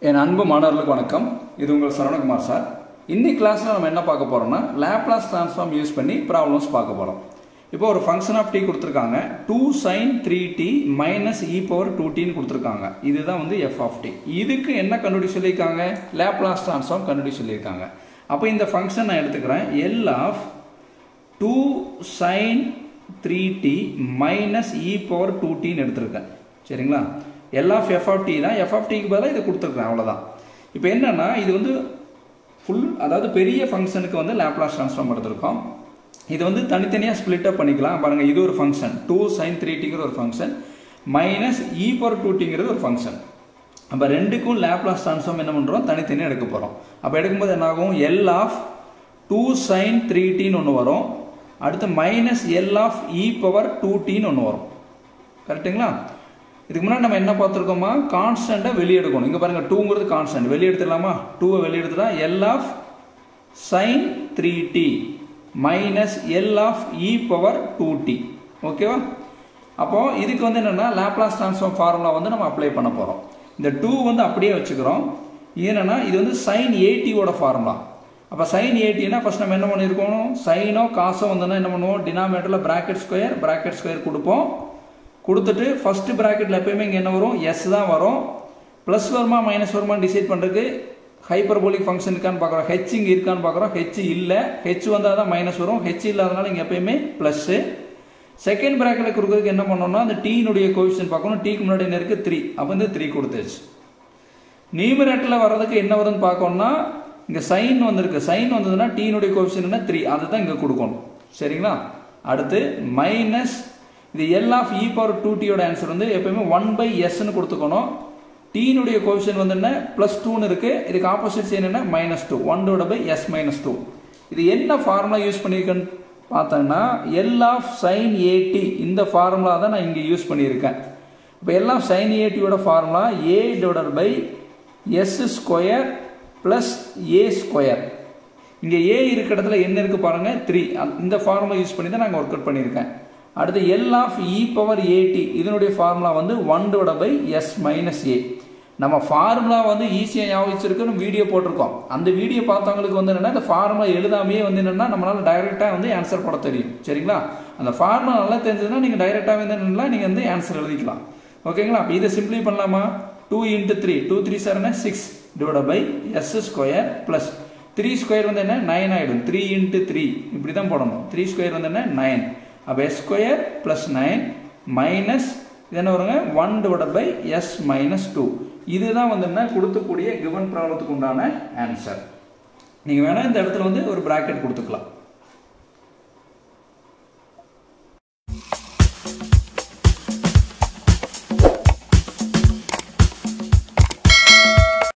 என் அன்பு மாணவர்களுக்கு வணக்கம் இது உங்கள் சரவணகுமார் சார் இன்னைக்கு கிளாஸில் நம்ம என்ன பார்க்க போகிறோம்னா லேப்லாஸ் ட்ரான்ஸ்ஃபார்ம் யூஸ் பண்ணி ப்ராப்ளம்ஸ் பார்க்க போகிறோம் இப்போ ஒரு ஃபங்க்ஷன் ஆஃப் டி கொடுத்துருக்காங்க two sine three T minus E power two டின்னு கொடுத்துருக்காங்க இதுதான் வந்து எஃப் ஆஃப் டி இதுக்கு என்ன கண்டுபிடி சொல்லியிருக்காங்க லேப்லாஸ் ட்ரான்ஸ்ஃபார்ம் கண்டுபிடி சொல்லியிருக்காங்க அப்போ இந்த ஃபங்க்ஷன் நான் எடுத்துக்கிறேன் L of two sine three T minus E power two டின்னு எடுத்திருக்கேன் சரிங்களா L of F of T தான் எஃப் ஆஃப் டிக்கு பதிலாக இதை கொடுத்துருக்கேன் அவ்வளோதான் இப்போ என்னன்னா இது வந்து ஃபுல் அதாவது பெரிய ஃபங்க்ஷனுக்கு வந்து லேப்லாஸ் ட்ரான்ஸ்ஃபார்ம் எடுத்திருக்கோம் இது வந்து தனித்தனியாக ஸ்ப்ளிட் அப் பண்ணிக்கலாம் பாருங்கள் இது ஒரு ஃபங்க்ஷன் டூ சைன் த்ரீ டிங்கிற ஒரு function minus E power two டிங்கிறது ஒரு ஃபங்க்ஷன் அப்போ ரெண்டுக்கும் லேப்லாஸ் ட்ரான்ஸ்ஃபார்ம் என்ன பண்ணுறோம் தனித்தனியாக எடுக்க போகிறோம் அப்போ எடுக்கும்போது என்ன ஆகும் L of two sine three டின்னு ஒன்று வரும் அடுத்து minus L of E power two டின்னு ஒன்று வரும் கரெக்டுங்களா இதுக்கு முன்னாடி நம்ம என்ன பார்த்துருக்கோமா கான்ஸ்டண்ட்டை வெளியே எடுக்கணும் இங்கே பாருங்கள் டூங்கிறது கான்ஸ்டன்ட் வெளியே எடுத்துடலாமா டூவை வெளியே எடுத்துட்டா L of sine three T minus L of E power two T ஓகேவா அப்போ இதுக்கு வந்து என்னென்னா லேப்லாஸ் ட்ரான்ஸ்ஃபார்ம் ஃபார்முலா வந்து நம்ம அப்ளை பண்ண போகிறோம் இந்த டூ வந்து அப்படியே வச்சுக்கிறோம் ஏன்னா இது வந்து சைன் ஏடியோட ஃபார்முலா அப்போ சைன் ஏடினா ஃபர்ஸ்ட் நம்ம என்ன பண்ணியிருக்கோம் சைனோ காசோ வந்தோன்னா என்ன பண்ணுவோம் டினாமேட்டரில் பிராக்கெட் ஸ்கொயர் பிராக்கெட் ஸ்கொயர் கொடுப்போம் கொடுத்துட்டு ஃபர்ஸ்ட் ப்ராக்கெட்டில் எப்பயுமே இங்கே என்ன வரும் எஸ் தான் வரும் ப்ளஸ் வருமா மைனஸ் வருமா டிசைட் பண்ணுறதுக்கு ஹைப்பர்போலிக் ஃபங்க்ஷன் இருக்கான்னு பார்க்குறோம் ஹெச் இங்கே இருக்கான்னு பார்க்குறோம் ஹெச் இல்லை ஹெச் வந்தால் தான் மைனஸ் வரும் ஹெச் இல்லாதனால இங்கே எப்பயுமே ப்ளஸ்ஸு செகண்ட் ப்ராக்கெட்டில் கொடுக்குறதுக்கு என்ன பண்ணோம்னா அந்த டீனுடைய கோவிஷன் பார்க்கணும் டீக்கு முன்னாடி என்ன இருக்குது த்ரீ அப்போ வந்து த்ரீ கொடுத்துச்சு நியூமரேட்டரில் வர்றதுக்கு என்ன வருதுன்னு பார்க்கணும்னா இங்கே சைன் வந்திருக்கு சைன் வந்ததுன்னா டீனுடைய கோவிஷன் என்ன த்ரீ அதை தான் இங்கே கொடுக்கணும் சரிங்களா அடுத்து மைனஸ் இது L of E power two டியோட ஆன்சர் வந்து எப்பயுமே ஒன் பை எஸ்ன்னு கொடுத்துக்கணும் டீனுடைய கோவிஷன் வந்து என்ன ப்ளஸ் டூன்னு இருக்கு இதுக்கு ஆப்போசிட் சைன் என்ன மைனஸ் டூ ஒன் டோட பை எஸ் மைனஸ் டூ இது என்ன ஃபார்முலா யூஸ் பண்ணியிருக்கேன்னு பார்த்தோன்னா எல் ஆஃப் சைன் ஏடி இந்த ஃபார்முலா தான் நான் இங்கே யூஸ் பண்ணியிருக்கேன் இப்போ எல் ஆஃப் சைன் ஏடியோட formula A divided by S square plus A square இங்கே ஏ இருக்க இடத்துல என்ன இருக்குது பாருங்கள் த்ரீ இந்த ஃபார்முலா யூஸ் பண்ணி தான் நாங்கள் ஒர்க் அவுட் பண்ணியிருக்கேன் அடுத்து L of E power a t இதனுடைய ஃபார்முலா வந்து one divide by S minus a நம்ம ஃபார்முலா வந்து ஈஸியாக ஞாபகம் வச்சிருக்குன்னு வீடியோ போட்டிருக்கோம் அந்த வீடியோ பார்த்தவங்களுக்கு வந்து என்னென்னா இந்த ஃபார்முலா எழுதாமையே வந்து என்னென்னா நம்மளால் டைரெக்டாக வந்து ஆன்சர் போட தெரியும் சரிங்களா அந்த ஃபார்முலா நல்லா தெரிஞ்சதுன்னா நீங்கள் டைரெக்டாக வந்து என்னென்னா நீங்கள் வந்து ஆன்சர் எழுதிக்கலாம் ஓகேங்களா அப்போ இதை சிம்பிளி பண்ணலாமா two into three two three sir என்ன six divide by S square plus three square வந்து என்ன நைன் ஆகிடும் த்ரீ இன்ட்டு த்ரீ இப்படி தான் போடணும் த்ரீ ஸ்கொயர் வந்து என்ன நைன் அப்போ s square plus nine minus இது என்ன வருங்க one divide by S minus two இதுதான் வந்து என்ன கொடுக்கக்கூடிய கிவன் ப்ராப்ளத்துக்கு உண்டான ஆன்சர் நீங்கள் வேணால் இந்த இடத்துல வந்து ஒரு ப்ராக்கெட் கொடுத்துக்கலாம்